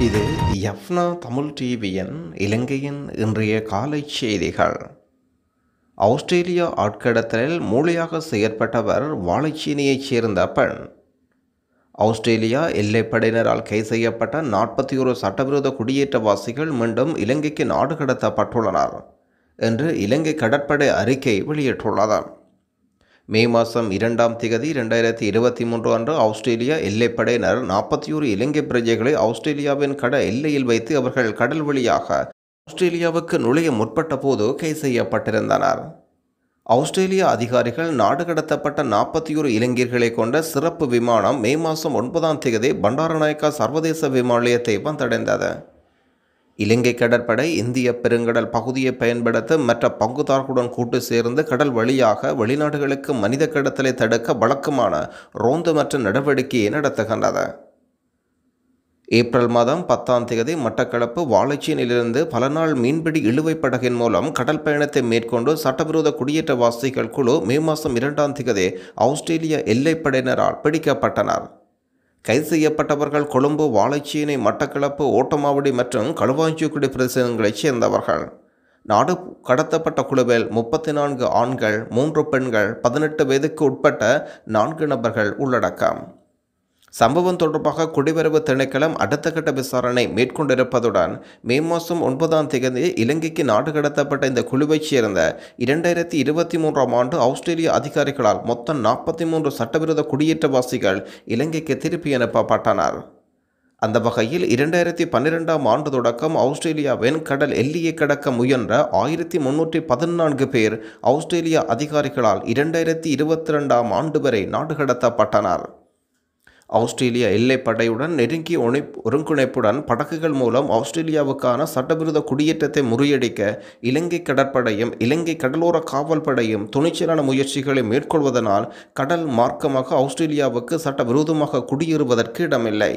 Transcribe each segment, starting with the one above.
இது யப்னா தமிழ் டிவியின் இலங்கையின் இன்றைய காலை செய்திகள் ஆஸ்திரேலியா ஆட்கடத்தலில் மூளையாக செயற்பட்டவர் வாழைச்சீனியைச் சேர்ந்த பெண் ஆஸ்திரேலியா எல்லைப்படையினரால் கைது செய்யப்பட்ட நாற்பத்தி ஒரு சட்டவிரோத குடியேற்றவாசிகள் மீண்டும் இலங்கைக்கு நாடு கடத்தப்பட்டுள்ளனர் என்று இலங்கை கடற்படை அறிக்கை வெளியிட்டுள்ளது மே மாதம் இரண்டாம் திகதி இரண்டாயிரத்தி இருபத்தி மூன்று அன்று ஆஸ்திரேலியா எல்லைப்படையினர் நாற்பத்தி ஒரு இலங்கை பிரஜைகளை ஆஸ்திரேலியாவின் கட எல்லையில் வைத்து அவர்கள் கடல் வழியாக ஆஸ்திரேலியாவுக்கு நுழைய முற்பட்ட போது கைது செய்யப்பட்டிருந்தனர் ஆஸ்திரேலிய அதிகாரிகள் நாடு கடத்தப்பட்ட நாற்பத்தி ஒரு இளைஞர்களை கொண்ட சிறப்பு விமானம் மே மாதம் ஒன்பதாம் தேதி பண்டாரநாயக்கா சர்வதேச விமான நிலையத்தை வந்தடைந்தது இலங்கை கடற்படை இந்திய பெருங்கடல் பகுதியை பயன்படுத்த மற்ற பங்குதாரர்களுடன் கூட்டு சேர்ந்து கடல் வழியாக வெளிநாடுகளுக்கு மனித கடத்தலை தடுக்க வழக்கமான ரோந்து மற்ற நடவடிக்கையை நடத்துகின்றது ஏப்ரல் மாதம் பத்தாம் தேதி மட்டக்களப்பு வாழைச்சீனிலிருந்து பல நாள் மீன்பிடி இழுவைப் படகின் மூலம் கடல் பயணத்தை மேற்கொண்டு சட்டவிரோத குடியேற்றவாசிகள் குழு மே மாதம் இரண்டாம் தேதி ஆஸ்திரேலிய எல்லைப்படையினரால் பிடிக்கப்பட்டனர் கைது செய்யப்பட்டவர்கள் கொழும்பு வாழைச்சீனை மட்டக்களப்பு ஓட்டமாவடி மற்றும் களுவாஞ்சிக்குடி பிரதேசங்களைச் சேர்ந்தவர்கள் நாடு கடத்தப்பட்ட குழுவில் முப்பத்தி நான்கு ஆண்கள் மூன்று பெண்கள் பதினெட்டு வயதுக்கு உட்பட்ட நான்கு நபர்கள் உள்ளடக்கம் சம்பவம் தொடர்பாக குடிவரவு திணைக்களம் அடுத்த கட்ட விசாரணை மேற்கொண்டிருப்பதுடன் மே மாதம் ஒன்பதாம் தேதி இலங்கைக்கு நாடு கடத்தப்பட்ட இந்த குழுவைச் சேர்ந்த இரண்டாயிரத்தி இருபத்தி மூன்றாம் ஆண்டு ஆஸ்திரேலிய அதிகாரிகளால் மொத்தம் நாற்பத்தி மூன்று சட்டவிரோத குடியேற்றவாசிகள் இலங்கைக்கு திருப்பி அனுப்பப்பட்டனர் அந்த வகையில் இரண்டாயிரத்தி பன்னிரெண்டாம் ஆண்டு தொடக்கம் ஆஸ்திரேலியாவின் கடல் எல்லையை கடக்க முயன்ற ஆயிரத்தி முன்னூற்றி பதினான்கு பேர் ஆஸ்திரேலிய அதிகாரிகளால் இரண்டாயிரத்தி இருபத்தி ரெண்டாம் ஆண்டு வரை நாடு கடத்தப்பட்டனர் ஆஸ்திரேலிய எல்லைப்படையுடன் நெருங்கிய ஒணி ஒருங்கிணைப்புடன் படகுகள் மூலம் ஆஸ்திரேலியாவுக்கான சட்டவிரோத குடியேற்றத்தை முறியடிக்க இலங்கை கடற்படையும் இலங்கை கடலோர காவல்படையும் துணிச்சலான முயற்சிகளை மேற்கொள்வதனால் கடல் மார்க்கமாக ஆஸ்திரேலியாவுக்கு சட்டவிரோதமாக குடியேறுவதற்கு இடமில்லை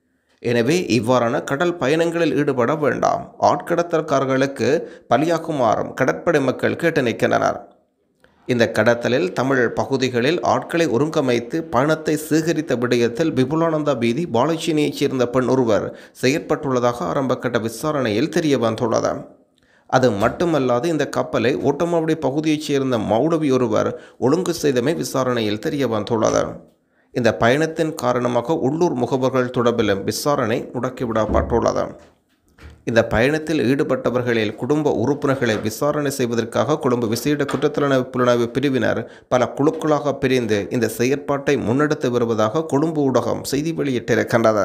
எனவே இவ்வாறான கடல் பயணங்களில் ஈடுபட வேண்டாம் ஆட்கடத்தல்காரர்களுக்கு பலியாகுமாறும் கடற்படை மக்கள் கேட்டு நிற்கின்றனர் இந்த கடத்தலில் தமிழ் பகுதிகளில் ஆட்களை ஒருங்கமைத்து பணத்தை சேகரித்த விடயத்தில் விபுலானந்தா பீதி பாலச்சினியைச் சேர்ந்த பெண் ஒருவர் செயற்பட்டுள்ளதாக ஆரம்பகட்ட விசாரணையில் தெரிய வந்துள்ளது அது மட்டுமல்லாது இந்த கப்பலை ஓட்டமாவடி பகுதியைச் சேர்ந்த மௌலவி ஒருவர் ஒழுங்கு செய்தமை விசாரணையில் தெரிய வந்துள்ளது இந்த பயணத்தின் காரணமாக உள்ளூர் முகவர்கள் தொடர்பிலும் விசாரணை முடக்கிவிடப்பட்டுள்ளது இந்த பயணத்தில் ஈடுபட்டவர்களில் குடும்ப உறுப்பினர்களை விசாரணை செய்வதற்காக கொழும்பு விசேட குற்றத்தலன புலனாய்வு பிரிவினர் பல குழுக்களாக பிரிந்து இந்த செயற்பாட்டை முன்னெடுத்து வருவதாக கொழும்பு ஊடகம் செய்தி வெளியிட்டிருக்கின்றது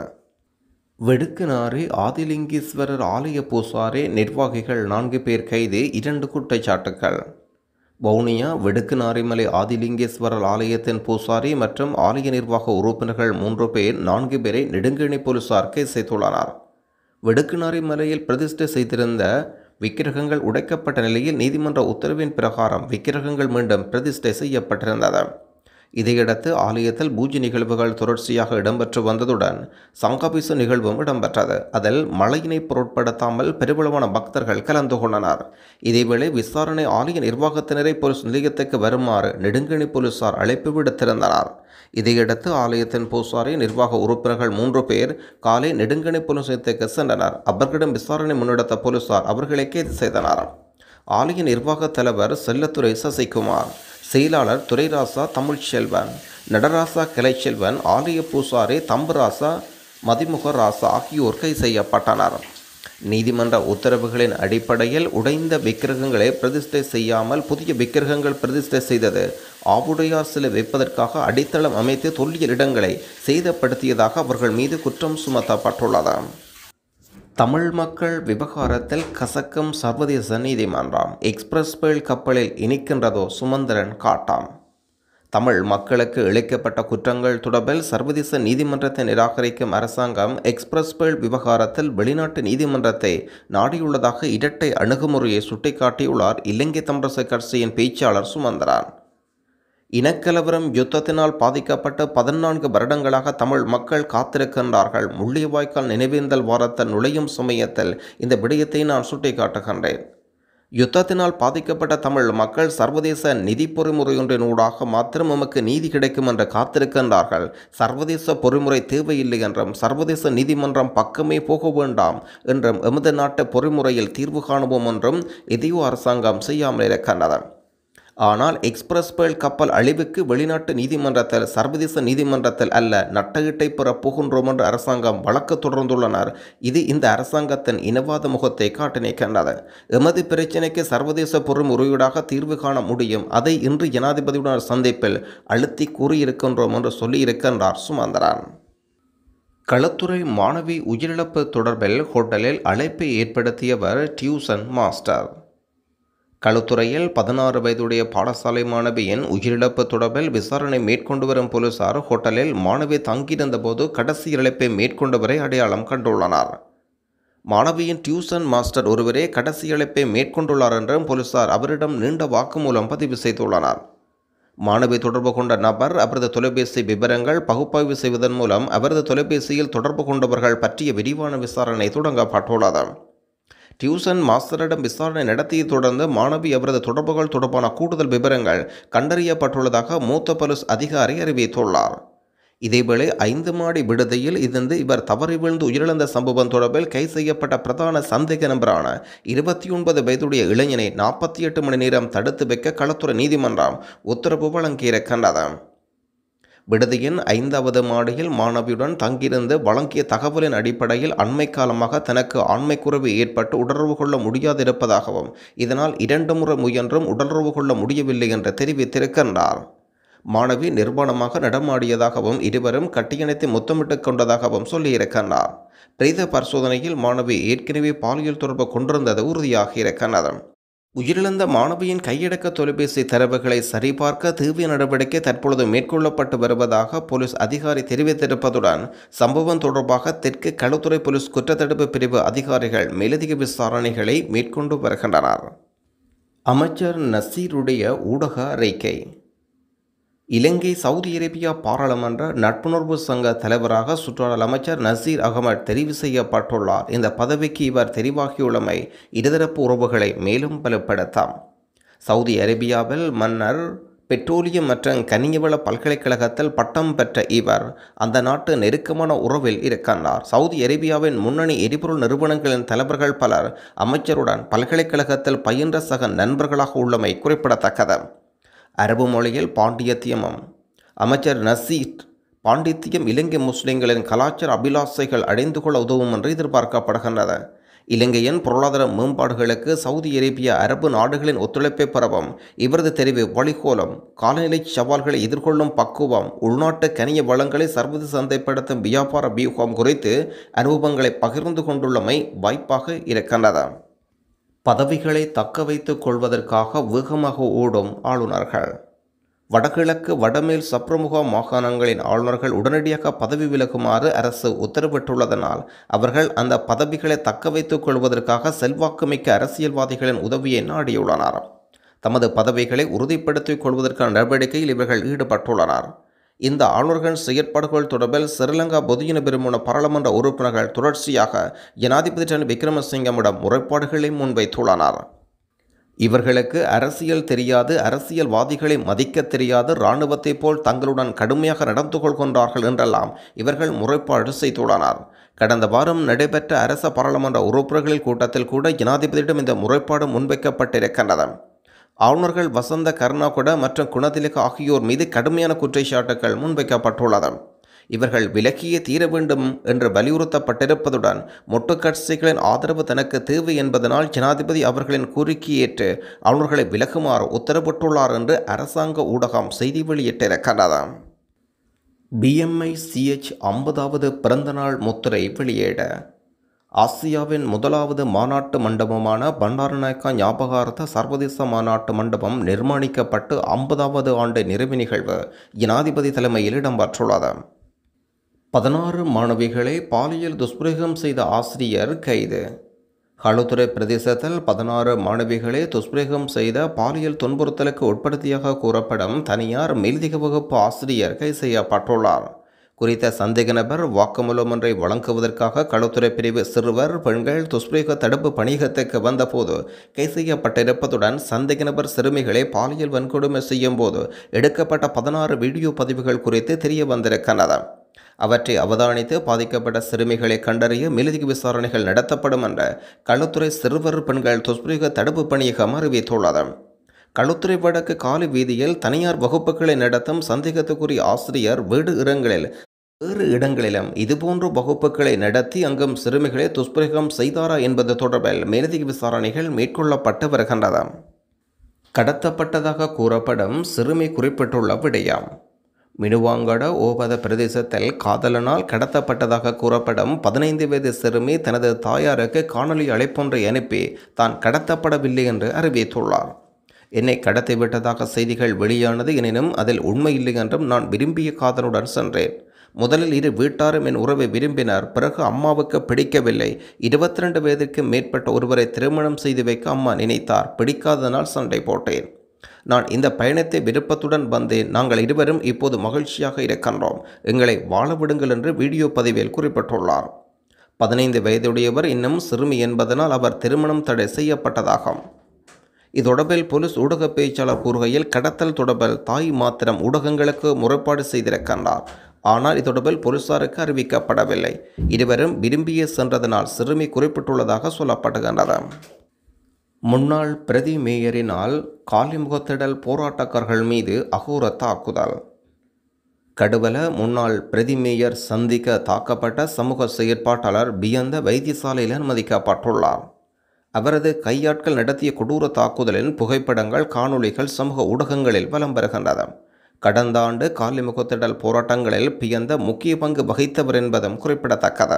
வெடுக்குநாறு ஆதிலிங்கீஸ்வரர் ஆலய பூசாரி நிர்வாகிகள் நான்கு பேர் கைது இரண்டு குற்றச்சாட்டுக்கள் வவுனியா வெடுக்குநாரிமலை ஆதிலிங்கேஸ்வரர் ஆலயத்தின் பூசாரி மற்றும் ஆலய நிர்வாக உறுப்பினர்கள் மூன்று பேர் நான்கு பேரை நெடுங்கணி போலீசார் கைது செய்துள்ளனர் வெடுக்குநாரி மலையில் பிரதிஷ்டை செய்திருந்த விக்கிரகங்கள் உடைக்கப்பட்ட நிலையில் நீதிமன்ற உத்தரவின் பிரகாரம் விக்கிரகங்கள் மீண்டும் பிரதிஷ்டை செய்யப்பட்டிருந்தது இதையடுத்து ஆலயத்தில் பூஜை நிகழ்வுகள் தொடர்ச்சியாக இடம்பெற்று வந்ததுடன் சங்காபிச நிகழ்வும் இடம்பெற்றது அதில் மழையினை பொருட்படுத்தாமல் பெருவளவான பக்தர்கள் கலந்து கொண்டனர் இதேவேளை விசாரணை ஆலய நிர்வாகத்தினரை போலீஸ் நிலையத்துக்கு வருமாறு நெடுங்கணி போலீசார் அழைப்பு விடுத்திருந்தனர் இதையடுத்து ஆலயத்தின் பூசாரி நிர்வாக உறுப்பினர்கள் மூன்று பேர் காலை நெடுங்கணி போலீஸ் நிலையத்துக்கு சென்றனர் அவர்களிடம் விசாரணை முன்னெடுத்த போலீசார் அவர்களை கைது செய்தனர் ஆலய நிர்வாக தலைவர் செல்லத்துறை சசிகுமார் செயலாளர் துரைராசா தமிழ்ச்செல்வன் நடராசா கிளைச்செல்வன் ஆலய பூசாரி தம்புராசா மதிமுக ராசா ஆகியோர் கைது செய்யப்பட்டனர் நீதிமன்ற உத்தரவுகளின் அடிப்படையில் உடைந்த விக்கிரகங்களை பிரதிஷ்டை செய்யாமல் புதிய விக்கிரகங்கள் பிரதிஷ்டை செய்தது ஆவுடையார் சிலை வைப்பதற்காக அடித்தளம் அமைத்து தொல்லியல் இடங்களை சேதப்படுத்தியதாக அவர்கள் மீது குற்றம் சுமத்தப்பட்டுள்ளது தமிழ் மக்கள் விவகாரத்தில் கசக்கும் சர்வதேச நீதிமன்றம் எக்ஸ்பிரஸ் பேல் கப்பலில் இனிக்கின்றதோ சுமந்திரன் காட்டாம் தமிழ் மக்களுக்கு இழைக்கப்பட்ட குற்றங்கள் தொடர்பில் சர்வதேச நீதிமன்றத்தை நிராகரிக்கும் அரசாங்கம் எக்ஸ்பிரஸ் பேல் விவகாரத்தில் வெளிநாட்டு நீதிமன்றத்தை நாடியுள்ளதாக இரட்டை அணுகுமுறையை சுட்டிக்காட்டியுள்ளார் இலங்கை தமிழரசு கட்சியின் பேச்சாளர் சுமந்திரன் இனக்கலவரம் யுத்தத்தினால் பாதிக்கப்பட்டு பதினான்கு வருடங்களாக தமிழ் மக்கள் காத்திருக்கின்றார்கள் முள்ளிவாய்க்கால் நினைவேந்தல் வாரத்தில் நுழையும் சமயத்தில் இந்த விடயத்தை நான் சுட்டிக்காட்டுகின்றேன் யுத்தத்தினால் பாதிக்கப்பட்ட தமிழ் மக்கள் சர்வதேச நிதி பொறிமுறையொன்றினூடாக மாத்திரம் நமக்கு நீதி கிடைக்கும் என்று காத்திருக்கின்றார்கள் சர்வதேச பொறிமுறை தேவையில்லை என்றும் சர்வதேச நீதிமன்றம் பக்கமே போக வேண்டாம் என்றும் எமது நாட்டு பொறிமுறையில் தீர்வு காணுவோம் என்றும் எதையோ அரசாங்கம் செய்யாமல் இருக்கின்றது ஆனால் எக்ஸ்பிரஸ் பேர்ல் கப்பல் அழிவுக்கு வெளிநாட்டு நீதிமன்றத்தில் சர்வதேச நீதிமன்றத்தில் அல்ல நட்டஈட்டை பெற போகின்றோம் என்று அரசாங்கம் வழக்கு தொடர்ந்துள்ளனர் இது இந்த அரசாங்கத்தின் இனவாத முகத்தை காட்டி நிற்கின்றது எமது பிரச்சினைக்கு சர்வதேச பொறுமுறையீடாக தீர்வு காண முடியும் அதை இன்று ஜனாதிபதியுடன் சந்திப்பில் அழுத்தி கூறியிருக்கின்றோம் என்று சொல்லியிருக்கின்றார் சுமந்திரன் களத்துறை மாணவி உயிரிழப்பு தொடர்பில் ஹோட்டலில் அழைப்பை ஏற்படுத்தியவர் டியூசன் மாஸ்டர் களுத்துறையில் பதினாறு வயதுடைய பாடசாலை மாணவியின் உயிரிழப்பு தொடர்பில் விசாரணை மேற்கொண்டு வரும் போலீசார் ஹோட்டலில் மாணவி தங்கியிருந்த போது கடைசி இழப்பை மேற்கொண்டவரை அடையாளம் கண்டுள்ளனர் மாணவியின் டியூசன் மாஸ்டர் ஒருவரே கடைசி இழப்பை மேற்கொண்டுள்ளார் என்றும் போலீசார் அவரிடம் நீண்ட வாக்குமூலம் பதிவு செய்துள்ளனர் மாணவி தொடர்பு கொண்ட நபர் அவரது தொலைபேசி விவரங்கள் பகுப்பாய்வு செய்வதன் மூலம் அவரது தொலைபேசியில் தொடர்பு கொண்டவர்கள் பற்றிய விரிவான விசாரணை தொடங்கப்பட்டுள்ளது டியூசன் மாஸ்டரிடம் விசாரணை நடத்தியதை தொடர்ந்து மாணவி அவரது தொடர்புகள் தொடர்பான கூடுதல் விவரங்கள் கண்டறியப்பட்டுள்ளதாக மூத்த போலீஸ் அதிகாரி அறிவித்துள்ளார் இதேவேளை ஐந்து மாடி விடுதியில் இருந்து இவர் தவறி விழுந்து உயிரிழந்த சம்பவம் தொடர்பில் கை செய்யப்பட்ட பிரதான சந்தேக நபரான இருபத்தி ஒன்பது வயதுடைய இளைஞனை நாற்பத்தி எட்டு மணி நேரம் தடுத்து வைக்க களத்துறை நீதிமன்றம் உத்தரவு வழங்கியிருக்கின்றது விடுதியின் ஐந்தாவது மாடியில் மாணவியுடன் தங்கியிருந்து வழங்கிய தகவலின் அடிப்படையில் அண்மை காலமாக தனக்கு ஆண்மைக்குறைவு ஏற்பட்டு உடலுறவு கொள்ள முடியாதிருப்பதாகவும் இதனால் இரண்டு முறை முயன்றும் உடலுறவு கொள்ள முடியவில்லை என்று தெரிவித்திருக்கின்றார் மாணவி நிர்வாணமாக நடமாடியதாகவும் இருவரும் கட்டியணைத்து முத்தமிட்டுக் கொண்டதாகவும் சொல்லியிருக்கின்றார் பிரேத பரிசோதனையில் மாணவி ஏற்கனவே பாலியல் தொடர்பு கொண்டிருந்தது உறுதியாகி இருக்கின்றது உயிரிழந்த மாணவியின் கையடக்க தொலைபேசி தரவுகளை சரிபார்க்க தீவிர நடவடிக்கை தற்பொழுது மேற்கொள்ளப்பட்டு வருவதாக போலீஸ் அதிகாரி தெரிவித்திருப்பதுடன் சம்பவம் தொடர்பாக தெற்கு களுத்துறை போலீஸ் குற்றத்தடுப்பு பிரிவு அதிகாரிகள் மேலதிக விசாரணைகளை மேற்கொண்டு வருகின்றனர் அமைச்சர் நசீருடைய ஊடக அறிக்கை இலங்கை சவுதி அரேபியா பாராளுமன்ற நட்புணர்வு சங்க தலைவராக சுற்றாடல் அமைச்சர் நசீர் அகமட் தெரிவு செய்யப்பட்டுள்ளார் இந்த பதவிக்கு இவர் தெரிவாகியுள்ளமை இருதரப்பு உறவுகளை மேலும் பலப்படுத்தாம் சவுதி அரேபியாவில் மன்னர் பெட்ரோலியம் மற்றும் கனியவள பல்கலைக்கழகத்தில் பட்டம் பெற்ற இவர் அந்த நாட்டு நெருக்கமான உறவில் இருக்கின்றார் சவுதி அரேபியாவின் முன்னணி எரிபொருள் நிறுவனங்களின் தலைவர்கள் பலர் அமைச்சருடன் பல்கலைக்கழகத்தில் பயின்ற சக நண்பர்களாக உள்ளமை குறிப்பிடத்தக்கது அரபு மொழியில் பாண்டியத்தியமும் அமைச்சர் நசீர் பாண்டித்தியம் இலங்கை முஸ்லிம்களின் கலாச்சார அபிலாசைகள் அடைந்து கொள்ள உதவும் என்று எதிர்பார்க்கப்படுகின்றது இலங்கையின் பொருளாதார மேம்பாடுகளுக்கு சவுதி அரேபியா அரபு நாடுகளின் ஒத்துழைப்பை பெறவும் இவரது தெரிவு வழிகோலம் காலநிலை சவால்களை எதிர்கொள்ளும் பக்குவம் உள்நாட்டு கனிய வளங்களை சர்வதேச சந்தைப்படுத்தும் வியாபார வியூகம் குறித்து அனுபவங்களை பகிர்ந்து கொண்டுள்ளமை வாய்ப்பாக இருக்கின்றது பதவிகளை தக்க வைத்துக் கொள்வதற்காக வேகமாக ஓடும் ஆளுநர்கள் வடகிழக்கு வடமேல் சப்ரமுகா மாகாணங்களின் ஆளுநர்கள் உடனடியாக பதவி விலகுமாறு அரசு உத்தரவிட்டுள்ளதனால் அவர்கள் அந்த பதவிகளை தக்க வைத்துக் கொள்வதற்காக செல்வாக்குமிக்க அரசியல்வாதிகளின் உதவியை நாடியுள்ளனர் தமது பதவிகளை உறுதிப்படுத்திக் கொள்வதற்கான நடவடிக்கையில் இவர்கள் ஈடுபட்டுள்ளனர் இந்த ஆளுநர்கள் செயற்பாடுகள் தொடர்பில் ஸ்ரீலங்கா பொதுஜன பெருமுன பாராளுமன்ற உறுப்பினர்கள் தொடர்ச்சியாக ஜனாதிபதி ரணில் விக்ரமசிங்கமிடம் முறைப்பாடுகளை முன்வைத்துள்ளனர் இவர்களுக்கு அரசியல் தெரியாது அரசியல்வாதிகளை மதிக்க தெரியாது இராணுவத்தைப் போல் தங்களுடன் கடுமையாக நடந்து கொள்கின்றார்கள் என்றெல்லாம் இவர்கள் முறைப்பாடு செய்துள்ளனர் கடந்த வாரம் நடைபெற்ற அரச பாராளுமன்ற உறுப்பினர்கள் கூட்டத்தில் கூட ஜனாதிபதியிடம் இந்த முறைப்பாடு முன்வைக்கப்பட்டிருக்கின்றது ஆளுநர்கள் வசந்த கருணாகுட மற்றும் குணதிலக ஆகியோர் மீது கடுமையான குற்றச்சாட்டுகள் முன்வைக்கப்பட்டுள்ளது இவர்கள் விலக்கியே தீர வேண்டும் என்று வலியுறுத்தப்பட்டிருப்பதுடன் மொட்டு கட்சிகளின் ஆதரவு தனக்கு தேவை என்பதனால் ஜனாதிபதி அவர்களின் கோரிக்கையை ஏற்று ஆளுநர்களை விலகுமாறு உத்தரவிட்டுள்ளார் என்று அரசாங்க ஊடகம் செய்தி வெளியிட்டிருக்கிறது பிஎம்ஐ சிஎச் ஐம்பதாவது பிறந்தநாள் முத்திரை வெளியீடு ஆசியாவின் முதலாவது மாநாட்டு மண்டபமான பண்டாரநாயக்கா ஞாபகார்த்த சர்வதேச மாநாட்டு மண்டபம் நிர்மாணிக்கப்பட்டு ஐம்பதாவது ஆண்டு நிறைவு நிகழ்வு ஜனாதிபதி தலைமையில் இடம்பெற்றுள்ளது பதினாறு மாணவிகளை பாலியல் துஷ்பிரயோகம் செய்த ஆசிரியர் கைது களுத்துறை பிரதேசத்தில் பதினாறு மாணவிகளை துஷ்பிரயோகம் செய்த பாலியல் துன்புறுத்தலுக்கு உட்படுத்தியாக கூறப்படும் தனியார் மேல்திக வகுப்பு ஆசிரியர் கைது செய்யப்பட்டுள்ளார் குறித்த சந்தேக நபர் வாக்குமூலம் ஒன்றை வழங்குவதற்காக களத்துறை பிரிவு சிறுவர் பெண்கள் துஷ்பிரயோக தடுப்பு பணியகத்துக்கு வந்தபோது கைது செய்யப்பட்டிருப்பதுடன் சந்தேக நபர் சிறுமிகளை பாலியல் வன்கொடுமை செய்யும் போது எடுக்கப்பட்ட பதினாறு வீடியோ பதிவுகள் குறித்து தெரிய வந்திருக்கின்றன அவற்றை அவதானித்து பாதிக்கப்பட்ட சிறுமிகளை கண்டறிய மேலதிக விசாரணைகள் நடத்தப்படும் என்ற களத்துறை சிறுவர் பெண்கள் துஷ்பிரயோக தடுப்பு பணியகம் அறிவித்துள்ளது களுத்துறை வடக்கு காலி வீதியில் தனியார் வகுப்புகளை நடத்தும் சந்தேகத்துக்குரிய ஆசிரியர் வீடு இடங்களில் வேறு இடங்களிலும் இதுபோன்ற வகுப்புகளை நடத்தி அங்கும் சிறுமிகளை துஷ்பிரயோகம் செய்தாரா என்பது தொடர்பில் மேலதிக விசாரணைகள் மேற்கொள்ளப்பட்டு வருகின்றன கடத்தப்பட்டதாக கூறப்படும் சிறுமி குறிப்பிட்டுள்ள விடயம் மினுவாங்கட ஓபத பிரதேசத்தில் காதலனால் கடத்தப்பட்டதாக கூறப்படும் பதினைந்து வயது சிறுமி தனது தாயாருக்கு காணொலி அழைப்பொன்றை அனுப்பி தான் கடத்தப்படவில்லை என்று அறிவித்துள்ளார் என்னை கடத்திவிட்டதாக செய்திகள் வெளியானது எனினும் அதில் உண்மை இல்லை என்றும் நான் விரும்பிய காதலுடன் சென்றேன் முதலில் இரு வீட்டாரும் என் உறவை விரும்பினர் பிறகு அம்மாவுக்கு பிடிக்கவில்லை இருபத்தி ரெண்டு வயதிற்கு மேற்பட்ட ஒருவரை திருமணம் செய்து வைக்க அம்மா நினைத்தார் பிடிக்காததனால் சண்டை போட்டேன் நான் இந்த பயணத்தை விருப்பத்துடன் வந்தேன் நாங்கள் இருவரும் இப்போது மகிழ்ச்சியாக இருக்கின்றோம் எங்களை வாழ விடுங்கள் என்று வீடியோ பதிவில் குறிப்பிட்டுள்ளார் பதினைந்து வயதுடையவர் இன்னும் சிறுமி என்பதனால் அவர் திருமணம் தடை செய்யப்பட்டதாகும் இதொடர்பில் போலீஸ் ஊடக பேச்சாளர் கூறுகையில் கடத்தல் தொடர்பில் தாய் மாத்திரம் ஊடகங்களுக்கு முறைப்பாடு செய்திருக்கின்றார் ஆனால் இதொடர்பில் போலீசாருக்கு அறிவிக்கப்படவில்லை இருவரும் விரும்பிய சென்றதனால் சிறுமி குறிப்பிட்டுள்ளதாக சொல்லப்படுகின்றது முன்னாள் பிரதி மேயரினால் காலிமுகத்திடல் போராட்டக்காரர்கள் மீது அகோர தாக்குதல் கடுவல முன்னாள் பிரதி மேயர் சந்திக்க தாக்கப்பட்ட சமூக செயற்பாட்டாளர் பியந்த வைத்தியசாலையில் அனுமதிக்கப்பட்டுள்ளார் அவரது கையாட்கள் நடத்திய கொடூர தாக்குதலின் புகைப்படங்கள் காணொளிகள் சமூக ஊடகங்களில் வலம் வருகின்றன கடந்த ஆண்டு காலிமுகத்திடல் போராட்டங்களில் பியந்த முக்கிய பங்கு வகித்தவர் என்பதும் குறிப்பிடத்தக்கது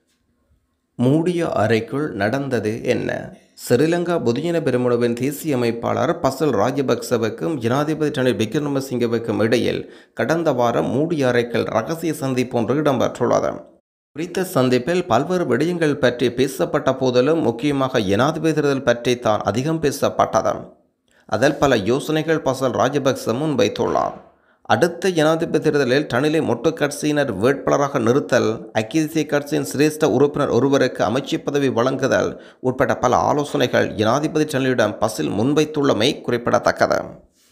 மூடிய அறைக்குள் நடந்தது என்ன ஸ்ரீலங்கா பொதுஜன பெருமுனவின் தேசிய அமைப்பாளர் பசல் ராஜபக்சவுக்கும் ஜனாதிபதி ரணில் விக்ரமசிங்கவுக்கும் இடையில் கடந்த வாரம் மூடிய அறைக்குள் ரகசிய சந்திப்பு ஒன்று இடம்பெற்றுள்ளது குறித்த சந்திப்பில் பல்வேறு விடயங்கள் பற்றி பேசப்பட்ட போதிலும் முக்கியமாக ஜனாதிபதி தேர்தல் பற்றி தான் அதிகம் பேசப்பட்டது அதில் பல யோசனைகள் பசல் ராஜபக்ச முன்வைத்துள்ளார் அடுத்த ஜனாதிபதி தேர்தலில் ரணிலை மொட்டு கட்சியினர் வேட்பாளராக நிறுத்தல் ஐக்கிய தேசிய கட்சியின் சிரேஷ்ட உறுப்பினர் ஒருவருக்கு அமைச்சு பதவி வழங்குதல் உட்பட பல ஆலோசனைகள் ஜனாதிபதி ரணிலிடம் பசில் முன்வைத்துள்ளமை குறிப்பிடத்தக்கது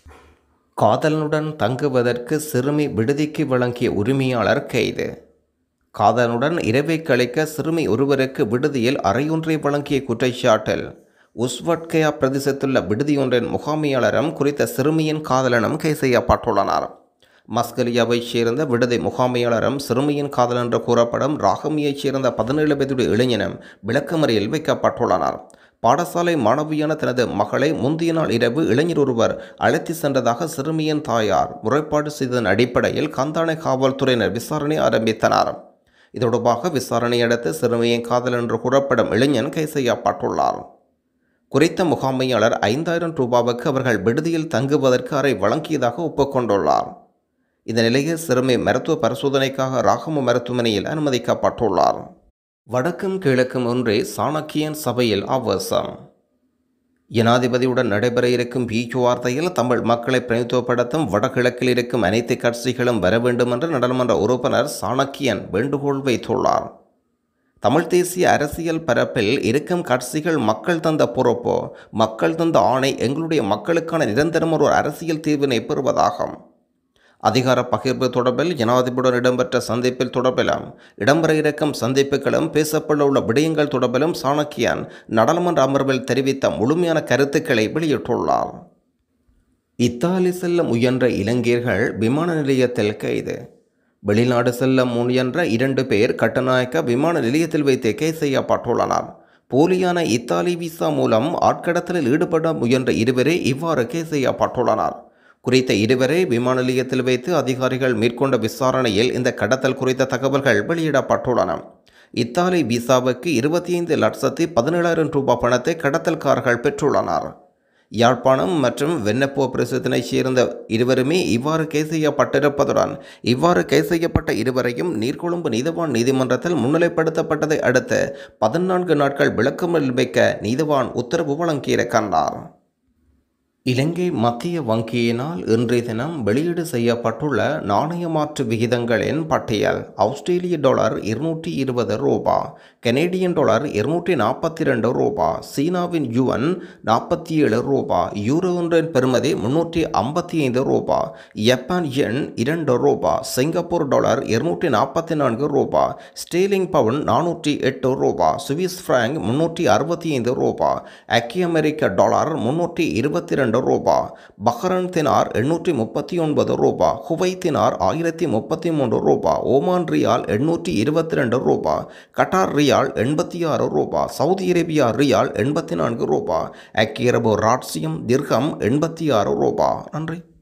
காதலனுடன் தங்குவதற்கு சிறுமி விடுதிக்கு வழங்கிய உரிமையாளர் கைது காதலனுடன் இரவை கழிக்க சிறுமி ஒருவருக்கு விடுதியில் அறையொன்றை வழங்கிய குற்றச்சாட்டில் உஸ்வட்கயா பிரதேசத்துள்ள விடுதியொன்றின் முகாமியாளரும் குறித்த சிறுமியின் காதலனும் கைது செய்யப்பட்டுள்ளனர் மஸ்கலியாவைச் சேர்ந்த விடுதி முகாமியாளரும் சிறுமியின் காதல் என்று கூறப்படும் ராகமியைச் சேர்ந்த பதினேழு வயதுடைய இளைஞனும் விளக்கமறியில் வைக்கப்பட்டுள்ளனர் பாடசாலை மாணவியான தனது மகளை முந்தைய நாள் இரவு இளைஞர் ஒருவர் அழைத்து சென்றதாக சிறுமியின் தாயார் முறைப்பாடு செய்ததன் அடிப்படையில் கந்தானை காவல்துறையினர் விசாரணை ஆரம்பித்தனர் இது தொடர்பாக விசாரணை அடுத்து சிறுமியின் காதல் என்று கூறப்படும் இளைஞன் கைது செய்யப்பட்டுள்ளார் குறித்த முகாமையாளர் ஐந்தாயிரம் ரூபாவுக்கு அவர்கள் விடுதியில் தங்குவதற்கு அறை வழங்கியதாக ஒப்புக்கொண்டுள்ளார் இந்த நிலையில் சிறுமி மருத்துவ பரிசோதனைக்காக ராகம மருத்துவமனையில் அனுமதிக்கப்பட்டுள்ளார் வடக்கும் கிழக்கும் ஒன்றே சாணக்கியன் சபையில் ஆவேசம் ஜனாதிபதியுடன் நடைபெற இருக்கும் பேச்சுவார்த்தையில் தமிழ் மக்களை பிரதித்துவப்படுத்தும் வடகிழக்கில் இருக்கும் அனைத்து கட்சிகளும் வர வேண்டும் என்று நாடாளுமன்ற உறுப்பினர் சாணக்கியன் வேண்டுகோள் வைத்துள்ளார் தமிழ் தேசிய அரசியல் பரப்பில் இருக்கும் கட்சிகள் மக்கள் தந்த பொறுப்போ மக்கள் தந்த ஆணை எங்களுடைய மக்களுக்கான நிரந்தரம் ஒரு அரசியல் தீர்வினை பெறுவதாகும் அதிகார பகிர்வு தொடர்பில் ஜனாதிபதியுடன் இடம்பெற்ற சந்திப்பில் தொடர்பிலும் இடம்பெற இருக்கும் சந்திப்புகளும் பேசப்பட உள்ள விடயங்கள் தொடர்பிலும் சாணக்கியன் நாடாளுமன்ற அமர்வில் தெரிவித்த முழுமையான கருத்துக்களை வெளியிட்டுள்ளார் இத்தாலி செல்ல முயன்ற இலங்கையர்கள் விமான நிலையத்தில் கைது வெளிநாடு செல்ல முயன்ற இரண்டு பேர் கட்டநாயக்க விமான நிலையத்தில் வைத்து கைது செய்யப்பட்டுள்ளனர் போலியான இத்தாலி விசா மூலம் ஆட்கடத்தலில் ஈடுபட முயன்ற இருவரே இவ்வாறு கைது செய்யப்பட்டுள்ளனர் குறித்த இருவரை விமான நிலையத்தில் வைத்து அதிகாரிகள் மேற்கொண்ட விசாரணையில் இந்த கடத்தல் குறித்த தகவல்கள் வெளியிடப்பட்டுள்ளன இத்தாலி விசாவுக்கு இருபத்தி ஐந்து லட்சத்தி பதினேழாயிரம் ரூபாய் பணத்தை கடத்தல்காரர்கள் பெற்றுள்ளனர் யாழ்ப்பாணம் மற்றும் வெண்ணப்போ பிரதேசத்தினைச் சேர்ந்த இருவருமே இவ்வாறு கைது செய்யப்பட்டிருப்பதுடன் இவ்வாறு கைது செய்யப்பட்ட இருவரையும் நீர்கொழும்பு நீதவான் நீதிமன்றத்தில் முன்னிலைப்படுத்தப்பட்டதை அடுத்து பதினான்கு நாட்கள் விளக்கமறியல் வைக்க நீதவான் உத்தரவு வழங்கியிருக்கின்றார் இலங்கை மத்திய வங்கியினால் இன்றைய தினம் வெளியீடு செய்யப்பட்டுள்ள நாணய மாற்று விகிதங்களின் பட்டியல் ஆஸ்திரேலிய டாலர் இருநூற்றி இருபது ரூபா கனேடியன் டாலர் இருநூற்றி நாற்பத்தி ரெண்டு ரூபா சீனாவின் யுவன் நாற்பத்தி ஏழு ரூபா யூரோ ஒன்றின் பெறுமதி முன்னூற்றி ஐம்பத்தி ஐந்து ரூபா ஜப்பான் எண் இரண்டு ரூபா சிங்கப்பூர் டாலர் இருநூற்றி நாற்பத்தி நான்கு ரூபா ஸ்டேலிங் பவுன் நானூற்றி எட்டு ரூபா சுவிஸ் பிராங்க் முன்னூற்றி அறுபத்தி ஐந்து ரூபா ஐக்கிய அமெரிக்க டாலர் முன்னூற்றி இருபத்தி ரெண்டு ரூபா பஹ்ரன் தினார் எண்ணூற்றி முப்பத்தி ஒன்பது ரூபா குவை தினார் ஆயிரத்தி முப்பத்தி மூன்று ரூபா ஓமான் ரியால் எண்ணூற்றி இருபத்தி ரெண்டு ரூபா கட்டார் ரியால் எண்பத்தி ஆறு ரூபா சவுதி அரேபியா ரியால் எண்பத்தி நான்கு ரூபா ஐக்கிய அரபு ராட்சியம் திர்கம் எண்பத்தி ஆறு ரூபா நன்றி